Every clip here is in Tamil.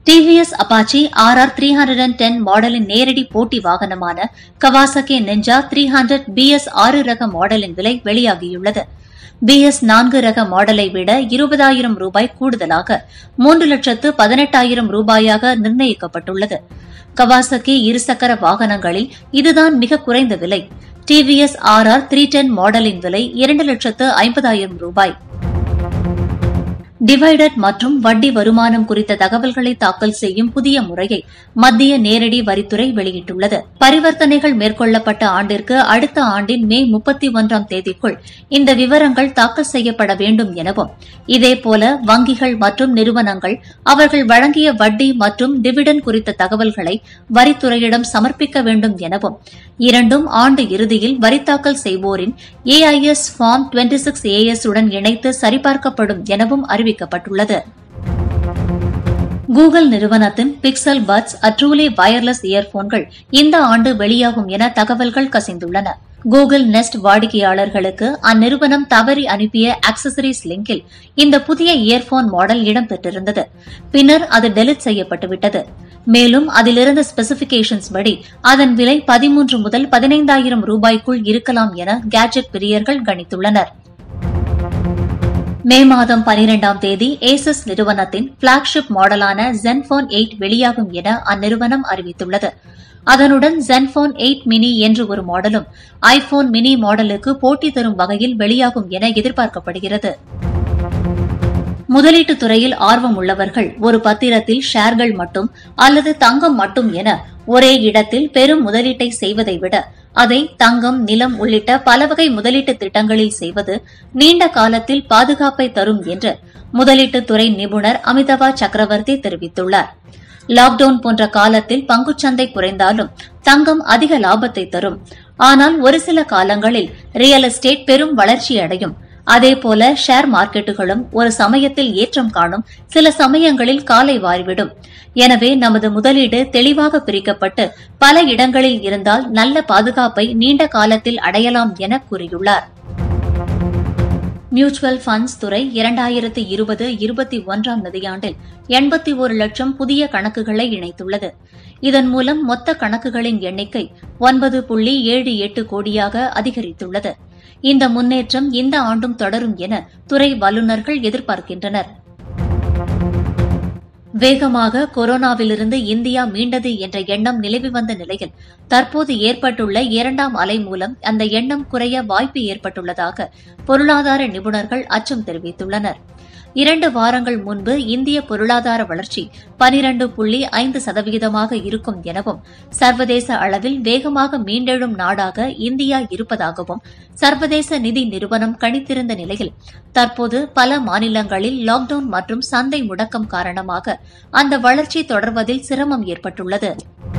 TVS Apache R R three hundred and ten மாடலின் நேரடி போட்டி வாகனமான Kawasaki Ninja three hundred BS ஆறு ரக மாடலின் விலை வெளியாகியுள்ளது பிஎஸ் நான்கு ரக மாடலை விட இருபதாயிரம் ரூபாய் கூடுதலாக மூன்று லட்சத்து பதினெட்டாயிரம் ரூபாயாக நிர்ணயிக்கப்பட்டுள்ளது கவாசகி இருசக்கர வாகனங்களில் இதுதான் மிக குறைந்த விலை TVS R R three ten மாடலின் விலை இரண்டு லட்சத்து ஐம்பதாயிரம் ரூபாய் டிவைடட் மற்றும் வட்டி வருமானம் குறித்த தகவல்களை தாக்கல் செய்யும் புதிய முறையை மத்திய நேரடி வரித்துறை வெளியிட்டுள்ளது பரிவர்த்தனைகள் மேற்கொள்ளப்பட்ட ஆண்டிற்கு அடுத்த ஆண்டின் மே முப்பத்தி ஒன்றாம் தேதிக்குள் இந்த விவரங்கள் தாக்கல் செய்யப்பட வேண்டும் எனவும் இதேபோல வங்கிகள் மற்றும் நிறுவனங்கள் அவர்கள் வழங்கிய வட்டி மற்றும் டிவிடன் குறித்த தகவல்களை வரித்துறையிடம் சமர்ப்பிக்க வேண்டும் எனவும் இரண்டும் ஆண்டு இறுதியில் வரி தாக்கல் செய்வோரின் AIS form twenty six AS உடன் இணைத்து சரிபார்க்கப்படும் எனவும் அறிவிக்கப்பட்டுள்ளது கூகுள் நிறுவனத்தின் பிக்சல் பட்ஸ் அட்ரூலி வயர்லெஸ் இயர்போன்கள் இந்த ஆண்டு வெளியாகும் என தகவல்கள் கசிந்துள்ளன கூகுள் நெஸ்ட் வாடிக்கையாளர்களுக்கு அந்நிறுவனம் தவறி அனுப்பிய ஆக்சசரிஸ் லிங்கில் இந்த புதிய இயர்போன் மாடல் இடம்பெற்றிருந்தது பின்னர் அது டெலிட் செய்யப்பட்டுவிட்டது மேலும் அதிலிருந்த ஸ்பெசிபிகேஷன்ஸ் படி அதன் விலை பதிமூன்று முதல் பதினைந்தாயிரம் ரூபாய்க்குள் இருக்கலாம் என கேஜெட் பிரியர்கள் கணித்துள்ளனர் மே மாதம் பனிரெண்டாம் தேதி ஏசஸ் நிறுவனத்தின் பிளாக்ஷிப் மாடலான ஜென்போன் எயிட் வெளியாகும் என அந்நிறுவனம் அறிவித்துள்ளது அதனுடன் ஜென்போன் எயிட் மினி என்று ஒரு மாடலும் ஐபோன் மினி மாடலுக்கு போட்டி தரும் வகையில் வெளியாகும் என எதிர்பார்க்கப்படுகிறது முதலீட்டுத் துறையில் ஆர்வம் உள்ளவர்கள் ஒரு பத்திரத்தில் ஷேர்கள் மட்டும் அல்லது தங்கம் மட்டும் என ஒரே இடத்தில் பெரும் முதலீட்டை செய்வதை விட அதை தங்கம் நிலம் உள்ளிட்ட பல வகை முதலீட்டு திட்டங்களில் செய்வது நீண்ட காலத்தில் பாதுகாப்பை தரும் என்று முதலீட்டுத் துறை நிபுணர் அமிதாபா சக்கரவர்த்தி தெரிவித்துள்ளார் லாக்டவுன் போன்ற காலத்தில் பங்குச்சந்தை குறைந்தாலும் தங்கம் அதிக லாபத்தை தரும் ஆனால் ஒரு சில காலங்களில் ரியல் எஸ்டேட் பெரும் வளர்ச்சியடையும் அதேபோல ஷேர் மார்க்கெட்டுகளும் ஒரு சமயத்தில் ஏற்றம் காணும் சில சமயங்களில் காலை வாரிவிடும் எனவே நமது முதலீடு தெளிவாக பிரிக்கப்பட்டு பல இடங்களில் இருந்தால் நல்ல பாதுகாப்பை நீண்ட காலத்தில் அடையலாம் என கூறியுள்ளார் மியூச்சுவல் ஃபண்ட்ஸ் துறை இரண்டாயிரத்து இருபது இருபத்தி ஒன்றாம் நிதியாண்டில் எண்பத்தி ஒரு லட்சம் புதிய கணக்குகளை இணைத்துள்ளது இதன் மூலம் மொத்த கணக்குகளின் எண்ணிக்கை ஒன்பது புள்ளி ஏழு எட்டு கோடியாக அதிகரித்துள்ளது இந்த முன்னேற்றம் இந்த ஆண்டும் தொடரும் என துறை வல்லுநர்கள் எதிர்பார்க்கின்றனர் வேகமாக கொரோனாவிலிருந்து இந்தியா மீண்டது என்ற எண்ணம் நிலவி வந்த நிலையில் தற்போது ஏற்பட்டுள்ள இரண்டாம் அலை மூலம் அந்த எண்ணம் குறைய வாய்ப்பு ஏற்பட்டுள்ளதாக பொருளாதார நிபுணர்கள் அச்சம் தெரிவித்துள்ளனர் இரண்டு வாரங்கள் முன்பு இந்திய பொருளாதார வளர்ச்சி பனிரண்டு புள்ளி ஐந்து சதவீதமாக இருக்கும் எனவும் சர்வதேச அளவில் வேகமாக மீண்டெழும் நாடாக இந்தியா இருப்பதாகவும் சர்வதேச நிதி நிறுவனம் கணித்திருந்த நிலையில் தற்போது பல மாநிலங்களில் லாக்டவுன் மற்றும் சந்தை முடக்கம் காரணமாக அந்த வளர்ச்சி தொடர்வதில் சிரமம் ஏற்பட்டுள்ளது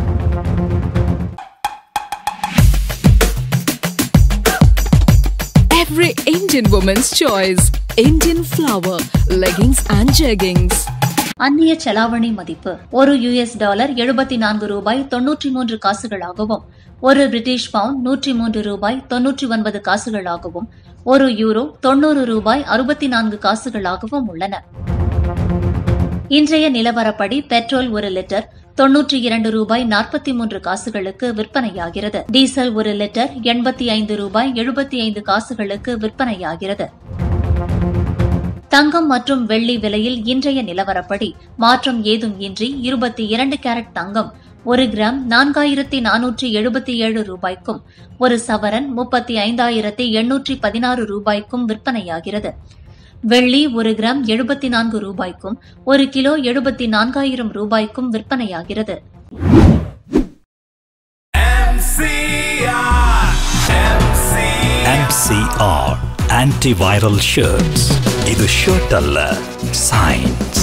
Every Indian woman's choice. Indian flower, leggings and jeggings. அந்நிய செலாவணி மதிப்பு ஒரு யுஎஸ் டாலர் எழுபத்தி நான்கு ரூபாய் தொன்னூற்றி மூன்று காசுகளாகவும் ஒரு பிரிட்டிஷ் பவுண்ட் நூற்றி மூன்று ரூபாய் தொன்னூற்றி ஒன்பது காசுகளாகவும் ஒரு யூரோ தொன்னூறு ரூபாய் அறுபத்தி நான்கு காசுகளாகவும் உள்ளன இன்றைய நிலவரப்படி பெட்ரோல் ஒரு லிட்டர் தொன்னூற்றி இரண்டு ரூபாய் நாற்பத்தி மூன்று காசுகளுக்கு விற்பனையாகிறது டீசல் ஒரு லிட்டர் எண்பத்தி ஐந்து ரூபாய் எழுபத்தி ஐந்து காசுகளுக்கு விற்பனையாகிறது தங்கம் மற்றும் வெள்ளி விலையில் இன்றைய நிலவரப்படி மாற்றம் ஏதும் இன்றி இருபத்தி இரண்டு கேரட் தங்கம் ஒரு கிராம் நான்காயிரத்தி நானூற்றி எழுபத்தி ஏழு ரூபாய்க்கும் ஒரு சவரன் முப்பத்தி ஐந்தாயிரத்தி எண்ணூற்றி பதினாறு ரூபாய்க்கும் விற்பனையாகிறது வெள்ளி ஒரு கிராம் எழுபத்தி நான்கு ரூபாய்க்கும் ஒரு கிலோ எழுபத்தி நான்காயிரம் ரூபாய்க்கும் விற்பனையாகிறது MCR antiviral shirts இது ஷர்ட் அல்ல சயின்ஸ்